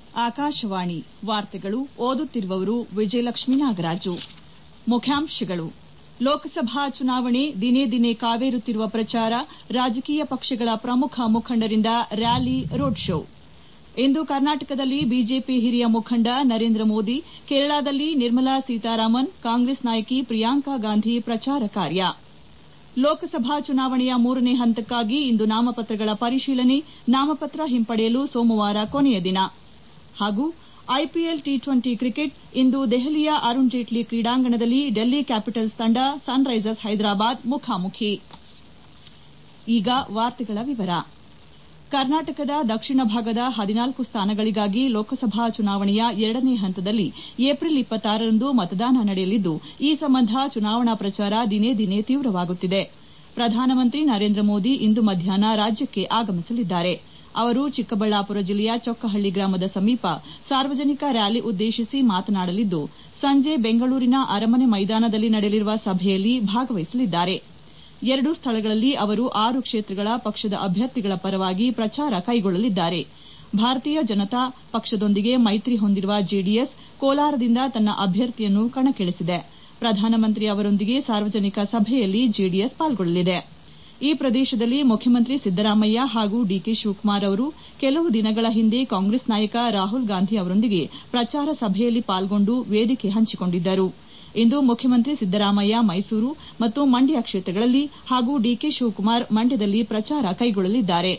ಆಕಾಶವಾಣಿ ವಾರ್ತೆಗಳು ಓದುತ್ತಿರುವವರು ವಿಜಯಲಕ್ಷ್ಮೀ ನಾಗರಾಜು ಮುಖ್ಯಾಂಶಗಳು ಲೋಕಸಭಾ ಚುನಾವಣೆ ದಿನೇ ದಿನೇ ಕಾವೇರುತ್ತಿರುವ ಪ್ರಚಾರ ರಾಜಕೀಯ ಪಕ್ಷಗಳ ಪ್ರಮುಖ ಮುಖಂಡರಿಂದ ರ್ಯಾಲಿ ರೋಡ್ ಶೋ ಇಂದು ಕರ್ನಾಟಕದಲ್ಲಿ ಬಿಜೆಪಿ ಹಿರಿಯ ಮುಖಂಡ ನರೇಂದ್ರ ಮೋದಿ ಕೇರಳದಲ್ಲಿ ನಿರ್ಮಲಾ ಸೀತಾರಾಮನ್ ಕಾಂಗ್ರೆಸ್ ನಾಯಕಿ ಪ್ರಿಯಾಂಕಾ ಗಾಂಧಿ ಪ್ರಚಾರ ಕಾರ್ಯ ಲೋಕಸಭಾ ಚುನಾವಣೆಯ ಮೂರನೇ ಹಂತಕ್ಕಾಗಿ ಇಂದು ನಾಮಪತ್ರಗಳ ಪರಿಶೀಲನೆ ನಾಮಪತ್ರ ಹಿಂಪಡೆಯಲು ಸೋಮವಾರ ಕೊನೆಯ ದಿನ ಹಾಗೂ ಐಪಿಎಲ್ ಟಿ ಟ್ವೆಂಟಿ ಕ್ರಿಕೆಟ್ ಇಂದು ದೆಹಲಿಯ ಅರುಣ್ ಜೇಟ್ಲಿ ಕ್ರೀಡಾಂಗಣದಲ್ಲಿ ಡೆಲ್ಲಿ ಕ್ಯಾಪಿಟಲ್ಸ್ ತಂಡ ಸನ್ ರೈಸರ್ಸ್ ಹೈದರಾಬಾದ್ ಮುಖಾಮುಖಿ ಈಗ ವಾರ್ತೆಗಳ ವಿವರ ಕರ್ನಾಟಕದ ದಕ್ಷಿಣ ಭಾಗದ ಹದಿನಾಲ್ಕು ಸ್ಥಾನಗಳಿಗಾಗಿ ಲೋಕಸಭಾ ಚುನಾವಣೆಯ ಎರಡನೇ ಹಂತದಲ್ಲಿ ಏಪ್ರಿಲ್ ರಂದು ಮತದಾನ ನಡೆಯಲಿದ್ದು ಈ ಸಂಬಂಧ ಚುನಾವಣಾ ಪ್ರಚಾರ ದಿನೇ ದಿನೇ ತೀವ್ರವಾಗುತ್ತಿದೆ ಪ್ರಧಾನಮಂತ್ರಿ ನರೇಂದ್ರ ಮೋದಿ ಇಂದು ಮಧ್ಯಾಹ್ನ ರಾಜ್ಯಕ್ಕೆ ಆಗಮಿಸಲಿದ್ದಾರೆ ಅವರು ಚಿಕ್ಕಬಳ್ಳಾಪುರ ಜಿಲ್ಲೆಯ ಚೊಕ್ಕಹಳ್ಳಿ ಗ್ರಾಮದ ಸಮೀಪ ಸಾರ್ವಜನಿಕ ರ್ಯಾಲಿ ಉದ್ದೇಶಿಸಿ ಮಾತನಾಡಲಿದ್ದು ಸಂಜೆ ಬೆಂಗಳೂರಿನ ಅರಮನೆ ಮೈದಾನದಲ್ಲಿ ನಡೆಯಲಿರುವ ಸಭೆಯಲ್ಲಿ ಭಾಗವಹಿಸಲಿದ್ದಾರೆ ಎರಡು ಸ್ಥಳಗಳಲ್ಲಿ ಅವರು ಆರು ಕ್ಷೇತ್ರಗಳ ಪಕ್ಷದ ಅಭ್ಯರ್ಥಿಗಳ ಪರವಾಗಿ ಪ್ರಚಾರ ಕೈಗೊಳ್ಳಲಿದ್ದಾರೆ ಭಾರತೀಯ ಜನತಾ ಪಕ್ಷದೊಂದಿಗೆ ಮೈತ್ರಿ ಹೊಂದಿರುವ ಜೆಡಿಎಸ್ ಕೋಲಾರದಿಂದ ತನ್ನ ಅಭ್ಯರ್ಥಿಯನ್ನು ಕಣಕ್ಕಿಳಿಸಿದೆ ಪ್ರಧಾನಮಂತ್ರಿ ಅವರೊಂದಿಗೆ ಸಾರ್ವಜನಿಕ ಸಭೆಯಲ್ಲಿ ಜೆಡಿಎಸ್ ಪಾಲ್ಗೊಳ್ಳಲಿದೆ ಈ ಪ್ರದೇಶದಲ್ಲಿ ಮುಖ್ಯಮಂತ್ರಿ ಸಿದ್ದರಾಮಯ್ಯ ಹಾಗೂ ಡಿಕೆ ಶಿವಕುಮಾರ್ ಅವರು ಕೆಲವು ದಿನಗಳ ಹಿಂದೆ ಕಾಂಗ್ರೆಸ್ ನಾಯಕ ರಾಹುಲ್ ಗಾಂಧಿ ಅವರೊಂದಿಗೆ ಪ್ರಚಾರ ಸಭೆಯಲ್ಲಿ ಪಾಲ್ಗೊಂಡು ವೇದಿಕೆ ಹಂಚಿಕೊಂಡಿದ್ದರು ಇಂದು ಮುಖ್ಯಮಂತ್ರಿ ಸಿದ್ದರಾಮಯ್ಯ ಮೈಸೂರು ಮತ್ತು ಮಂಡ್ಯ ಕ್ಷೇತ್ರಗಳಲ್ಲಿ ಹಾಗೂ ಡಿಕೆ ಶಿವಕುಮಾರ್ ಮಂಡ್ಯದಲ್ಲಿ ಪ್ರಚಾರ ಕೈಗೊಳ್ಳಲಿದ್ದಾರೆ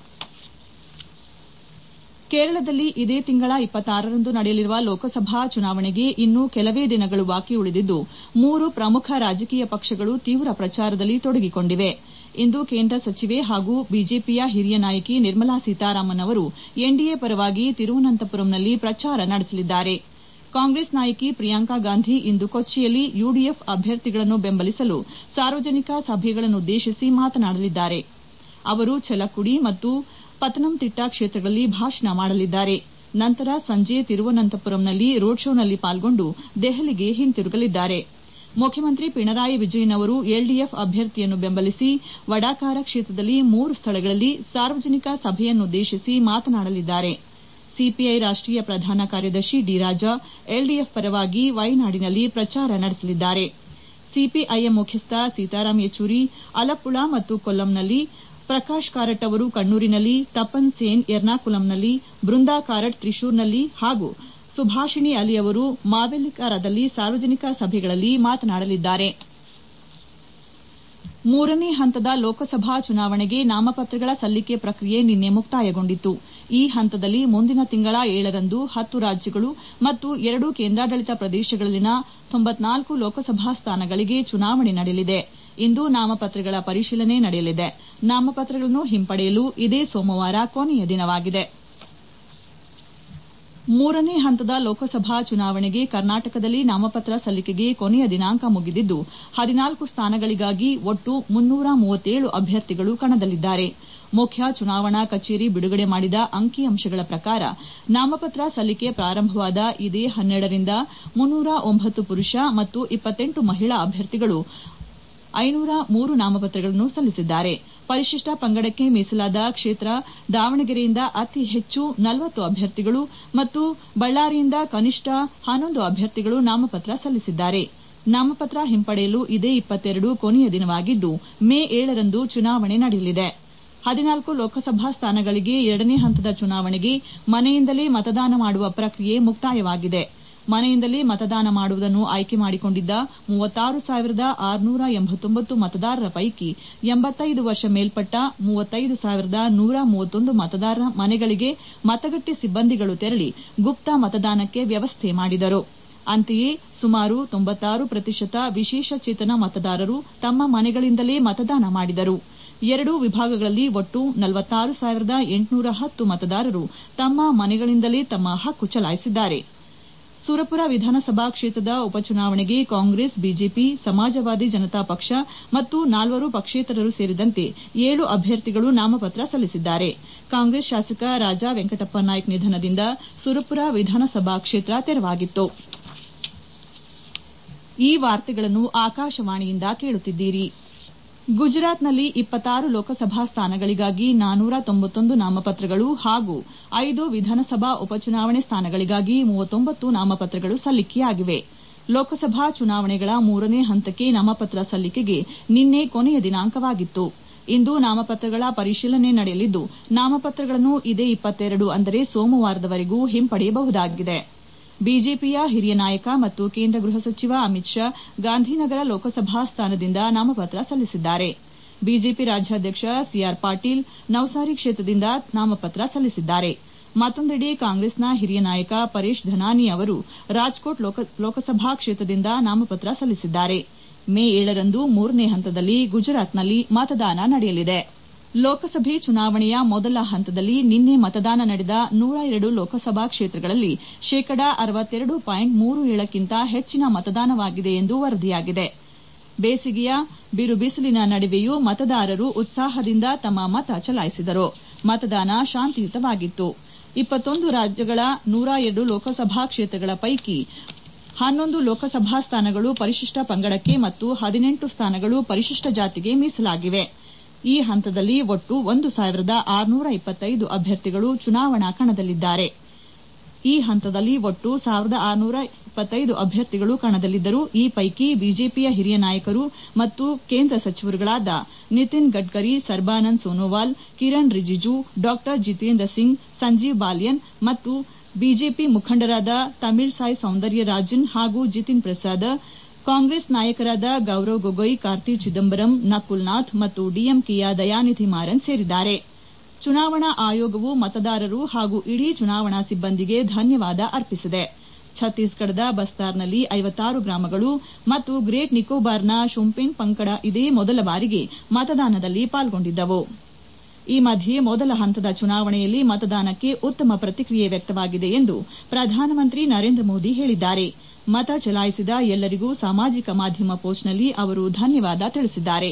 ಕೇರಳದಲ್ಲಿ ಇದೇ ತಿಂಗಳ ರಂದು ನಡೆಯಲಿರುವ ಲೋಕಸಭಾ ಚುನಾವಣೆಗೆ ಇನ್ನೂ ಕೆಲವೇ ದಿನಗಳು ಬಾಕಿ ಉಳಿದಿದ್ದು ಮೂರು ಪ್ರಮುಖ ರಾಜಕೀಯ ಪಕ್ಷಗಳು ತೀವ್ರ ಪ್ರಚಾರದಲ್ಲಿ ತೊಡಗಿಕೊಂಡಿವೆ ಇಂದು ಕೇಂದ್ರ ಸಚಿವೆ ಹಾಗೂ ಬಿಜೆಪಿಯ ಹಿರಿಯ ನಾಯಕಿ ನಿರ್ಮಲಾ ಸೀತಾರಾಮನ್ ಅವರು ಎನ್ಡಿಎ ಪರವಾಗಿ ತಿರುವನಂತಪುರಂನಲ್ಲಿ ಪ್ರಚಾರ ನಡೆಸಲಿದ್ದಾರೆ ಕಾಂಗ್ರೆಸ್ ನಾಯಕಿ ಪ್ರಿಯಾಂಕಾ ಗಾಂಧಿ ಇಂದು ಕೊಚ್ಚಿಯಲ್ಲಿ ಯುಡಿಎಫ್ ಅಭ್ಯರ್ಥಿಗಳನ್ನು ಬೆಂಬಲಿಸಲು ಸಾರ್ವಜನಿಕ ಸಭೆಗಳನ್ನುದ್ದೇಶಿಸಿ ಮಾತನಾಡಲಿದ್ದಾರೆ ಅವರು ಛಲಕ್ಕುಡಿ ಮತ್ತು ಪತನಂತಿಟ್ಟ ಕ್ಷೇತ್ರಗಳಲ್ಲಿ ಭಾಷಣ ಮಾಡಲಿದ್ದಾರೆ ನಂತರ ಸಂಜೆ ತಿರುವನಂತಪುರಂನಲ್ಲಿ ರೋಡ್ ಶೋನಲ್ಲಿ ಪಾಲ್ಗೊಂಡು ದೆಹಲಿಗೆ ಹಿಂತಿರುಗಲಿದ್ದಾರೆ ಮುಖ್ಯಮಂತ್ರಿ ಪಿಣರಾಯಿ ವಿಜಯನ್ ಅವರು ಎಲ್ಡಿಎಫ್ ಅಭ್ಯರ್ಥಿಯನ್ನು ಬೆಂಬಲಿಸಿ ವಡಾಕಾರ ಕ್ಷೇತ್ರದಲ್ಲಿ ಮೂರು ಸ್ಥಳಗಳಲ್ಲಿ ಸಾರ್ವಜನಿಕ ಸಭೆಯನ್ನುದ್ದೇಶಿಸಿ ಮಾತನಾಡಲಿದ್ದಾರೆ ಸಿಪಿಐ ರಾಷ್ಟೀಯ ಪ್ರಧಾನ ಕಾರ್ಯದರ್ಶಿ ಡಿ ರಾಜಾ ಎಲ್ಡಿಎಫ್ ಪರವಾಗಿ ವಯನಾಡಿನಲ್ಲಿ ಪ್ರಚಾರ ನಡೆಸಲಿದ್ದಾರೆ ಸಿಪಿಐಎಂ ಮುಖ್ಯಸ್ಥ ಸೀತಾರಾಂ ಯೆಚೂರಿ ಅಲಪ್ಪುಳ ಮತ್ತು ಕೊಲ್ಲಂನಲ್ಲಿ ಪ್ರಕಾಶ್ ಕಾರಟ್ ಅವರು ಕಣ್ಣೂರಿನಲ್ಲಿ ತಪನ್ ಸೇನ್ ಎರ್ನಾಕುಲಂನಲ್ಲಿ ಬೃಂದಾ ಕಾರಟ್ ತ್ರಿಶೂರ್ನಲ್ಲಿ ಹಾಗೂ ಸುಭಾಷಿಣಿ ಅಲಿ ಅವರು ಮಾವೆಲಿಕರದಲ್ಲಿ ಸಾರ್ವಜನಿಕ ಸಭೆಗಳಲ್ಲಿ ಮಾತನಾಡಲಿದ್ದಾರೆ ಮೂರನೇ ಹಂತದ ಲೋಕಸಭಾ ಚುನಾವಣೆಗೆ ನಾಮಪತ್ರಗಳ ಸಲ್ಲಿಕೆ ಪ್ರಕ್ರಿಯೆ ನಿನ್ನೆ ಮುಕ್ತಾಯಗೊಂಡಿತು ಈ ಹಂತದಲ್ಲಿ ಮುಂದಿನ ತಿಂಗಳ ಏಳರಂದು ಹತ್ತು ರಾಜ್ಯಗಳು ಮತ್ತು ಎರಡು ಕೇಂದ್ರಾಡಳಿತ ಪ್ರದೇಶಗಳಲ್ಲಿನ ತೊಂಬತ್ನಾಲ್ಕು ಲೋಕಸಭಾ ಸ್ಥಾನಗಳಿಗೆ ಚುನಾವಣೆ ನಡೆಯಲಿದೆ ಇಂದು ನಾಮಪತ್ರಗಳ ಪರಿಶೀಲನೆ ನಡೆಯಲಿದೆ ನಾಮಪತ್ರಗಳನ್ನು ಹಿಂಪಡೆಯಲು ಇದೇ ಸೋಮವಾರ ಕೊನೆಯ ದಿನವಾಗಿದೆ ಮೂರನೇ ಹಂತದ ಲೋಕಸಭಾ ಚುನಾವಣೆಗೆ ಕರ್ನಾಟಕದಲ್ಲಿ ನಾಮಪತ್ರ ಸಲ್ಲಿಕೆಗೆ ಕೊನೆಯ ದಿನಾಂಕ ಮುಗಿದಿದ್ದು ಹದಿನಾಲ್ಕು ಸ್ಥಾನಗಳಿಗಾಗಿ ಒಟ್ಟು ಮುನ್ನೂರ ಮೂವತ್ತೇಳು ಅಭ್ಯರ್ಥಿಗಳು ಕಣದಲ್ಲಿದ್ದಾರೆ ಮುಖ್ಯ ಚುನಾವಣಾ ಕಚೇರಿ ಬಿಡುಗಡೆ ಮಾಡಿದ ಅಂಕಿಅಂಶಗಳ ಪ್ರಕಾರ ನಾಮಪತ್ರ ಸಲ್ಲಿಕೆ ಪ್ರಾರಂಭವಾದ ಇದೇ ಹನ್ನೆರಡರಿಂದ ಮುನ್ನೂರ ಒಂಬತ್ತು ಪುರುಷ ಮತ್ತು ಇಪ್ಪತ್ತೆಂಟು ಮಹಿಳಾ ಅಭ್ಯರ್ಥಿಗಳು ಐನೂರ ಮೂರು ನಾಮಪತ್ರಗಳನ್ನು ಸಲ್ಲಿಸಿದ್ದಾರೆ ಪರಿಶಿಷ್ಟ ಪಂಗಡಕ್ಕೆ ಮೀಸಲಾದ ಕ್ಷೇತ್ರ ದಾವಣಗೆರೆಯಿಂದ ಅತಿ ಹೆಚ್ಚು ನಲವತ್ತು ಅಭ್ಯರ್ಥಿಗಳು ಮತ್ತು ಬಳ್ಳಾರಿಯಿಂದ ಕನಿಷ್ಠ ಹನ್ನೊಂದು ಅಭ್ಯರ್ಥಿಗಳು ನಾಮಪತ್ರ ಸಲ್ಲಿಸಿದ್ದಾರೆ ನಾಮಪತ್ರ ಹಿಂಪಡೆಯಲು ಇದೇ ಇಪ್ಪತ್ತೆರಡು ಕೊನೆಯ ದಿನವಾಗಿದ್ದು ಮೇ ಏಳರಂದು ಚುನಾವಣೆ ನಡೆಯಲಿದೆ ಹದಿನಾಲ್ಕು ಲೋಕಸಭಾ ಸ್ಥಾನಗಳಿಗೆ ಎರಡನೇ ಹಂತದ ಚುನಾವಣೆಗೆ ಮನೆಯಿಂದಲೇ ಮತದಾನ ಮಾಡುವ ಪ್ರಕ್ರಿಯೆ ಮುಕ್ತಾಯವಾಗಿದೆ ಮನೆಯಿಂದಲೇ ಮತದಾನ ಮಾಡುವುದನ್ನು ಆಯ್ಕೆ ಮಾಡಿಕೊಂಡಿದ್ದ ಮೂವತ್ತಾರು ಸಾವಿರದ ಆರುನೂರ ಎಂಬತ್ತೊಂಬತ್ತು ಮತದಾರರ ಪೈಕಿ ಎಂಬತ್ತೈದು ವರ್ಷ ಮೇಲ್ಪಟ್ಟ ಮೂವತ್ತೈದು ಸಾವಿರದ ನೂರ ಮೂವತ್ತೊಂದು ಮತದಾರರ ಮನೆಗಳಿಗೆ ಮತಗಟ್ಟೆ ಸಿಬ್ಬಂದಿಗಳು ತೆರಳಿ ಗುಪ್ತ ಮತದಾನಕ್ಕೆ ವ್ಯವಸ್ಥೆ ಮಾಡಿದರು ಅಂತೆಯೇ ಸುಮಾರು ತೊಂಬತ್ತಾರು ಪ್ರತಿಶತ ವಿಶೇಷಚೇತನ ಮತದಾರರು ತಮ್ಮ ಮನೆಗಳಿಂದಲೇ ಮತದಾನ ಮಾಡಿದರು ಎರಡೂ ವಿಭಾಗಗಳಲ್ಲಿ ಒಟ್ಟು ನಲವತ್ತಾರು ಸಾವಿರದ ಎಂಟುನೂರ ಹತ್ತು ಮತದಾರರು ತಮ್ಮ ಮನೆಗಳಿಂದಲೇ ತಮ್ಮ ಹಕ್ಕು ಚಲಾಯಿಸಿದ್ದಾರೆ ಸುರಪುರ ವಿಧಾನಸಭಾ ಕ್ಷೇತ್ರದ ಉಪಚುನಾವಣೆಗೆ ಕಾಂಗ್ರೆಸ್ ಬಿಜೆಪಿ ಸಮಾಜವಾದಿ ಜನತಾ ಪಕ್ಷ ಮತ್ತು ನಾಲ್ವರು ಪಕ್ಷೇತರರು ಸೇರಿದಂತೆ ಏಳು ಅಭ್ಯರ್ಥಿಗಳು ನಾಮಪತ್ರ ಸಲ್ಲಿಸಿದ್ದಾರೆ ಕಾಂಗ್ರೆಸ್ ಶಾಸಕ ರಾಜಾ ವೆಂಕಟಪ್ಪ ನಾಯ್ಕ್ ನಿಧನದಿಂದ ಸುರಪುರ ವಿಧಾನಸಭಾ ಕ್ಷೇತ್ರ ತೆರವಾಗಿತ್ತು ಈ ವಾರ್ತೆಗಳನ್ನು ಆಕಾಶವಾಣಿಯಿಂದ ಕೇಳುತ್ತಿದ್ದೀರಿ ಗುಜರಾತ್ನಲ್ಲಿ ಇಪ್ಪತ್ತಾರು ಲೋಕಸಭಾ ಸ್ಥಾನಗಳಿಗಾಗಿ ನಾನೂರ ತೊಂಬತ್ತೊಂದು ನಾಮಪತ್ರಗಳು ಹಾಗೂ ಐದು ವಿಧಾನಸಭಾ ಉಪಚುನಾವಣೆ ಸ್ಥಾನಗಳಿಗಾಗಿ ಮೂವತ್ತೊಂಬತ್ತು ನಾಮಪತ್ರಗಳು ಸಲ್ಲಿಕೆಯಾಗಿವೆ ಲೋಕಸಭಾ ಚುನಾವಣೆಗಳ ಮೂರನೇ ಹಂತಕ್ಕೆ ನಾಮಪತ್ರ ಸಲ್ಲಿಕೆಗೆ ನಿನ್ನೆ ಕೊನೆಯ ದಿನಾಂಕವಾಗಿತ್ತು ಇಂದು ನಾಮಪತ್ರಗಳ ಪರಿಶೀಲನೆ ನಡೆಯಲಿದ್ದು ನಾಮಪತ್ರಗಳನ್ನು ಇದೇ ಇಪ್ಪತ್ತೆರಡು ಅಂದರೆ ಸೋಮವಾರದವರೆಗೂ ಹಿಂಪಡೆಯಬಹುದಾಗಿದೆ ಬಿಜೆಪಿಯ ಹಿರಿಯ ನಾಯಕ ಮತ್ತು ಕೇಂದ್ರ ಗೃಹ ಸಚಿವ ಅಮಿತ್ ಶಾ ಗಾಂಧಿನಗರ ಲೋಕಸಭಾ ಸ್ಥಾನದಿಂದ ನಾಮಪತ್ರ ಸಲ್ಲಿಸಿದ್ದಾರೆ ಬಿಜೆಪಿ ರಾಜ್ಯಾಧ್ಯಕ್ಷ ಸಿಆರ್ ಪಾಟೀಲ್ ನವಸಾರಿ ಕ್ಷೇತ್ರದಿಂದ ನಾಮಪತ್ರ ಸಲ್ಲಿಸಿದ್ದಾರೆ ಮತ್ತೊಂದೆಡೆ ಕಾಂಗ್ರೆಸ್ನ ಹಿರಿಯ ನಾಯಕ ಪರೇಶ್ ಧನಾನಿ ಅವರು ರಾಜ್ಕೋಟ್ ಲೋಕಸಭಾ ಕ್ಷೇತ್ರದಿಂದ ನಾಮಪತ್ರ ಸಲ್ಲಿಸಿದ್ದಾರೆ ಮೇ ಏಳರಂದು ಮೂರನೇ ಹಂತದಲ್ಲಿ ಗುಜರಾತ್ನಲ್ಲಿ ಮತದಾನ ನಡೆಯಲಿದೆ ಲೋಕಸಭೆ ಚುನಾವಣೆಯ ಮೊದಲ ಹಂತದಲ್ಲಿ ನಿನ್ನೆ ಮತದಾನ ನಡೆದ ನೂರ ಎರಡು ಲೋಕಸಭಾ ಕ್ಷೇತ್ರಗಳಲ್ಲಿ ಶೇಕಡಾ ಅರವತ್ತೆರಡು ಪಾಯಿಂಟ್ ಮೂರು ಏಳಕ್ಕಿಂತ ಹೆಚ್ಚಿನ ಮತದಾನವಾಗಿದೆ ಎಂದು ವರದಿಯಾಗಿದೆ ಬೇಸಿಗೆಯ ಬಿರುಬಿಸಿಲಿನ ನಡುವೆಯೂ ಮತದಾರರು ಉತ್ಸಾಹದಿಂದ ತಮ್ಮ ಮತ ಚಲಾಯಿಸಿದರು ಮತದಾನ ಶಾಂತಿಯುತವಾಗಿತ್ತು ಇಪ್ಪತ್ತೊಂದು ರಾಜ್ಯಗಳ ನೂರ ಎರಡು ಲೋಕಸಭಾ ಕ್ಷೇತ್ರಗಳ ಪೈಕಿ ಹನ್ನೊಂದು ಲೋಕಸಭಾ ಸ್ಥಾನಗಳು ಪರಿಶಿಷ್ಟ ಪಂಗಡಕ್ಕೆ ಮತ್ತು ಹದಿನೆಂಟು ಸ್ಥಾನಗಳು ಪರಿಶಿಷ್ಟ ಜಾತಿಗೆ ಮೀಸಲಾಗಿವೆ ಈ ಹಂತದಲ್ಲಿ ಒಟ್ಟು ಒಂದು ಸಾವಿರದ ಆರುನೂರ ಇಪ್ಪತ್ತೈದು ಅಭ್ಯರ್ಥಿಗಳು ಚುನಾವಣಾ ಕಣದಲ್ಲಿದ್ದಾರೆ ಈ ಹಂತದಲ್ಲಿ ಒಟ್ಟು ಸಾವಿರದ ಆರುನೂರ ಇಪ್ಪತ್ತೈದು ಅಭ್ಯರ್ಥಿಗಳು ಕಣದಲ್ಲಿದ್ದರು ಈ ಪೈಕಿ ಬಿಜೆಪಿಯ ಹಿರಿಯ ನಾಯಕರು ಮತ್ತು ಕೇಂದ್ರ ಸಚಿವರುಗಳಾದ ನಿತಿನ್ ಗಡ್ಕರಿ ಸರ್ಬಾನಂದ್ ಸೋನೋವಾಲ್ ಕಿರಣ್ ರಿಜಿಜು ಡಾ ಜಿತೇಂದ್ರ ಸಿಂಗ್ ಸಂಜೀವ್ ಬಾಲಿಯನ್ ಮತ್ತು ಬಿಜೆಪಿ ಮುಖಂಡರಾದ ತಮಿಳ್ಸಾಯ್ ಸೌಂದರ್ಯರಾಜನ್ ಹಾಗೂ ಜಿತಿನ್ ಪ್ರಸಾದ್ ಕಾಂಗ್ರೆಸ್ ನಾಯಕರಾದ ಗೌರವ್ ಗೊಗೊಯ್ ಕಾರ್ತಿ ಚಿದಂಬರಂ ನಕುಲ್ ನಾಥ್ ಮತ್ತು ಡಿಎಂಕೆಯ ದಯಾನಿಧಿ ಮಾರನ್ ಸೇರಿದ್ದಾರೆ ಚುನಾವಣಾ ಆಯೋಗವು ಮತದಾರರು ಹಾಗೂ ಇಡೀ ಚುನಾವಣಾ ಸಿಬ್ಬಂದಿಗೆ ಧನ್ಯವಾದ ಅರ್ಪಿಸಿದೆ ಛತ್ತೀಸ್ಗಢದ ಬಸ್ತಾರ್ನಲ್ಲಿ ಐವತ್ತಾರು ಗ್ರಾಮಗಳು ಮತ್ತು ಗ್ರೇಟ್ ನಿಕೋಬಾರ್ನ ಶೊಂಪೇನ್ ಪಂಗಡ ಇದೇ ಮೊದಲ ಬಾರಿಗೆ ಮತದಾನದಲ್ಲಿ ಪಾಲ್ಗೊಂಡಿದ್ದವು ಈ ಮಧ್ಯೆ ಮೊದಲ ಹಂತದ ಚುನಾವಣೆಯಲ್ಲಿ ಮತದಾನಕ್ಕೆ ಉತ್ತಮ ಪ್ರತಿಕ್ರಿಯೆ ವ್ಯಕ್ತವಾಗಿದೆ ಎಂದು ಪ್ರಧಾನಮಂತ್ರಿ ನರೇಂದ್ರ ಮೋದಿ ಹೇಳಿದ್ದಾರೆ ಮತ ಚಲಾಯಿಸಿದ ಎಲ್ಲರಿಗೂ ಸಾಮಾಜಿಕ ಮಾಧ್ಯಮ ಪೋಸ್ಟ್ನಲ್ಲಿ ಅವರು ಧನ್ಯವಾದ ತಿಳಿಸಿದ್ದಾರೆ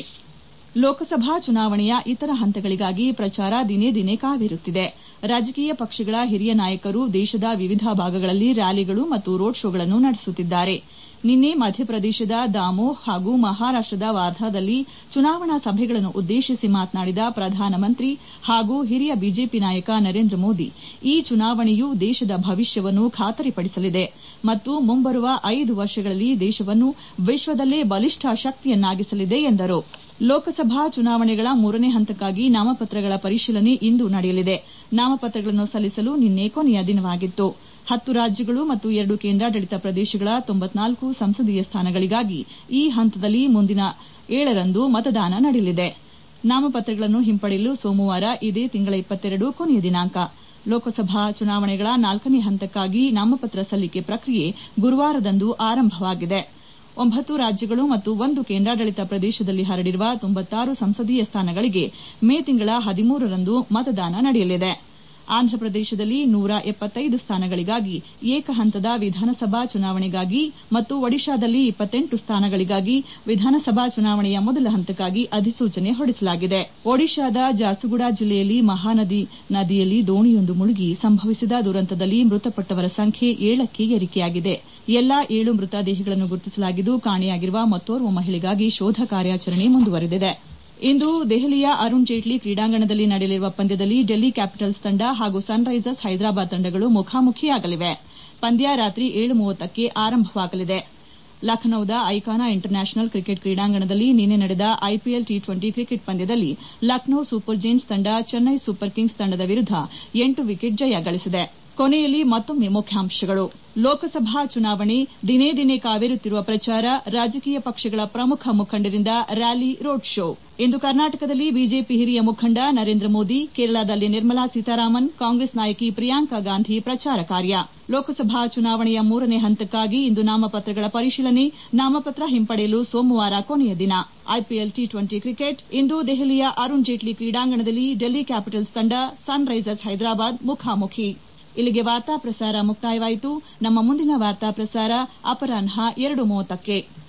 ಲೋಕಸಭಾ ಚುನಾವಣೆಯ ಇತರ ಹಂತಗಳಿಗಾಗಿ ಪ್ರಚಾರ ದಿನೇ ದಿನೇ ಕಾವೇರುತ್ತಿದೆ ರಾಜಕೀಯ ಪಕ್ಷಗಳ ಹಿರಿಯ ನಾಯಕರು ದೇಶದ ವಿವಿಧ ಭಾಗಗಳಲ್ಲಿ ರ್ಯಾಲಿಗಳು ಮತ್ತು ರೋಡ್ ಶೋಗಳನ್ನು ನಡೆಸುತ್ತಿದ್ದಾರೆ ನಿನ್ನೆ ಮಧ್ಯಪ್ರದೇಶದ ದಾಮೋಹ್ ಹಾಗೂ ಮಹಾರಾಷ್ಟದ ವಾರ್ಧಾದಲ್ಲಿ ಚುನಾವಣಾ ಸಭೆಗಳನ್ನು ಉದ್ದೇಶಿಸಿ ಮಾತನಾಡಿದ ಪ್ರಧಾನಮಂತ್ರಿ ಹಾಗೂ ಹಿರಿಯ ಬಿಜೆಪಿ ನಾಯಕ ನರೇಂದ್ರ ಮೋದಿ ಈ ಚುನಾವಣೆಯು ದೇಶದ ಭವಿಷ್ಯವನ್ನು ಖಾತರಿಪಡಿಸಲಿದೆ ಮತ್ತು ಮುಂಬರುವ ಐದು ವರ್ಷಗಳಲ್ಲಿ ದೇಶವನ್ನು ವಿಶ್ವದಲ್ಲೇ ಬಲಿಷ್ಠ ಶಕ್ತಿಯನ್ನಾಗಿಸಲಿದೆ ಎಂದರು ಲೋಕಸಭಾ ಚುನಾವಣೆಗಳ ಮೂರನೇ ಹಂತಕ್ಕಾಗಿ ನಾಮಪತ್ರಗಳ ಪರಿಶೀಲನೆ ಇಂದು ನಡೆಯಲಿದೆ ನಾಮಪತ್ರಗಳನ್ನು ಸಲ್ಲಿಸಲು ನಿನ್ನೆ ಕೊನೆಯ ದಿನವಾಗಿತ್ತು ಹತ್ತು ರಾಜ್ಯಗಳು ಮತ್ತು ಎರಡು ಕೇಂದ್ರಾಡಳಿತ ಪ್ರದೇಶಗಳ ತೊಂಬತ್ನಾಲ್ಕು ಸಂಸದೀಯ ಸ್ಥಾನಗಳಿಗಾಗಿ ಈ ಹಂತದಲ್ಲಿ ಮುಂದಿನ ಏಳರಂದು ಮತದಾನ ನಡೆಯಲಿದೆ ನಾಮಪತ್ರಗಳನ್ನು ಹಿಂಪಡೆಯಲು ಸೋಮವಾರ ಇದೇ ತಿಂಗಳ ಇಪ್ಪತ್ತೆರಡು ಕೊನೆಯ ದಿನಾಂಕ ಲೋಕಸಭಾ ಚುನಾವಣೆಗಳ ನಾಲ್ಕನೇ ಹಂತಕ್ಕಾಗಿ ನಾಮಪತ್ರ ಸಲ್ಲಿಕೆ ಪ್ರಕ್ರಿಯೆ ಗುರುವಾರದಂದು ಆರಂಭವಾಗಿದೆ ಒಂಬತ್ತು ರಾಜ್ಯಗಳು ಮತ್ತು ಒಂದು ಕೇಂದ್ರಾಡಳಿತ ಪ್ರದೇಶದಲ್ಲಿ ಹರಡಿರುವ ತೊಂಬತ್ತಾರು ಸಂಸದೀಯ ಸ್ಥಾನಗಳಿಗೆ ಮೇ ತಿಂಗಳ ಹದಿಮೂರರಂದು ಮತದಾನ ನಡೆಯಲಿದೆ ಆಂಧ್ರಪ್ರದೇಶದಲ್ಲಿ ನೂರ ಎಪ್ಪತ್ತೈದು ಸ್ಥಾನಗಳಿಗಾಗಿ ಏಕ ಹಂತದ ವಿಧಾನಸಭಾ ಚುನಾವಣೆಗಾಗಿ ಮತ್ತು ಒಡಿಶಾದಲ್ಲಿ ಇಪ್ಪತ್ತೆಂಟು ಸ್ಥಾನಗಳಿಗಾಗಿ ವಿಧಾನಸಭಾ ಚುನಾವಣೆಯ ಮೊದಲ ಹಂತಕ್ಕಾಗಿ ಅಧಿಸೂಚನೆ ಹೊರಡಿಸಲಾಗಿದೆ ಒಡಿಶಾದ ಜಾರ್ಸುಗುಡಾ ಜಿಲ್ಲೆಯಲ್ಲಿ ಮಹಾನದಿ ನದಿಯಲ್ಲಿ ದೋಣಿಯೊಂದು ಮುಳುಗಿ ಸಂಭವಿಸಿದ ದುರಂತದಲ್ಲಿ ಮೃತಪಟ್ಟವರ ಸಂಖ್ಯೆ ಏಳಕ್ಕೆ ಏರಿಕೆಯಾಗಿದೆ ಎಲ್ಲಾ ಏಳು ಮೃತದೇಹಗಳನ್ನು ಗುರುತಿಸಲಾಗಿದ್ದು ಕಾಣೆಯಾಗಿರುವ ಮತ್ತೋರ್ವ ಮಹಿಳೆಗಾಗಿ ಶೋಧ ಕಾರ್ಯಾಚರಣೆ ಮುಂದುವರೆದಿದೆ ಇಂದು ದೆಹಲಿಯ ಅರುಣ್ ಜೇಟ್ಲಿ ಕ್ರೀಡಾಂಗಣದಲ್ಲಿ ನಡೆಯಲಿರುವ ಪಂದ್ಯದಲ್ಲಿ ಡೆಲ್ಲಿ ಕ್ಯಾಪಿಟಲ್ಸ್ ತಂಡ ಹಾಗೂ ಸನ್ ರೈಸರ್ಸ್ ಹೈದರಾಬಾದ್ ತಂಡಗಳು ಮುಖಾಮುಖಿಯಾಗಲಿವೆ ಪಂದ್ಯ ರಾತ್ರಿ ಏಳು ಮೂವತ್ತಕ್ಕೆ ಆರಂಭವಾಗಲಿದೆ ಲಖನೌದ ಐಕಾನಾ ಇಂಟರ್ ನ್ಯಾಷನಲ್ ಕ್ರಿಕೆಟ್ ಕ್ರೀಡಾಂಗಣದಲ್ಲಿ ನಿನ್ನೆ ನಡೆದ ಐಪಿಎಲ್ ಟಿ ಟ್ವೆಂಟಿ ಕ್ರಿಕೆಟ್ ಪಂದ್ಯದಲ್ಲಿ ಲಖನೌ ಸೂಪರ್ ಜೈಂಟ್ಸ್ ತಂಡ ಚೆನ್ನೈ ಸೂಪರ್ ಕಿಂಗ್ಸ್ ತಂಡದ ವಿರುದ್ದ ಎಂಟು ವಿಕೆಟ್ ಜಯ ಗಳಿಸಿದೆ ಕೊನೆಯಲ್ಲಿ ಮತ್ತೊಮ್ಮೆ ಮುಖ್ಯಾಂಶಗಳು ಲೋಕಸಭಾ ಚುನಾವಣೆ ದಿನೇ ದಿನೇ ಕಾವೇರುತ್ತಿರುವ ಪ್ರಚಾರ ರಾಜಕೀಯ ಪಕ್ಷಗಳ ಪ್ರಮುಖ ಮುಖಂಡರಿಂದ ರ್ಯಾಲಿ ರೋಡ್ ಶೋ ಇಂದು ಕರ್ನಾಟಕದಲ್ಲಿ ಬಿಜೆಪಿ ಹಿರಿಯ ಮುಖಂಡ ನರೇಂದ್ರ ಮೋದಿ ಕೇರಳದಲ್ಲಿ ನಿರ್ಮಲಾ ಸೀತಾರಾಮನ್ ಕಾಂಗ್ರೆಸ್ ನಾಯಕಿ ಪ್ರಿಯಾಂಕಾ ಗಾಂಧಿ ಪ್ರಚಾರ ಕಾರ್ಯ ಲೋಕಸಭಾ ಚುನಾವಣೆಯ ಮೂರನೇ ಹಂತಕ್ಕಾಗಿ ಇಂದು ನಾಮಪತ್ರಗಳ ಪರಿಶೀಲನೆ ನಾಮಪತ್ರ ಹಿಂಪಡೆಯಲು ಸೋಮವಾರ ಕೊನೆಯ ದಿನ ಐಪಿಎಲ್ ಟಿ ಟ್ವೆಂಟಿ ಕ್ರಿಕೆಟ್ ಇಂದು ದೆಹಲಿಯ ಅರುಣ್ ಜೇಟ್ಲಿ ಕ್ರೀಡಾಂಗಣದಲ್ಲಿ ಡೆಲ್ಲಿ ಕ್ಯಾಪಿಟಲ್ಸ್ ತಂಡ ಸನ್ ರೈಸರ್ಸ್ ಹೈದರಾಬಾದ್ ಮುಖಾಮುಖಿ ಇಲ್ಲಿಗೆ ವಾರ್ತಾ ಪ್ರಸಾರ ಮುಕ್ತಾಯವಾಯಿತು ನಮ್ಮ ಮುಂದಿನ ವಾರ್ತಾ ಪ್ರಸಾರ ಅಪರಾಹ್ನ ಎರಡು ಮೂವತ್ತಕ್ಕೆ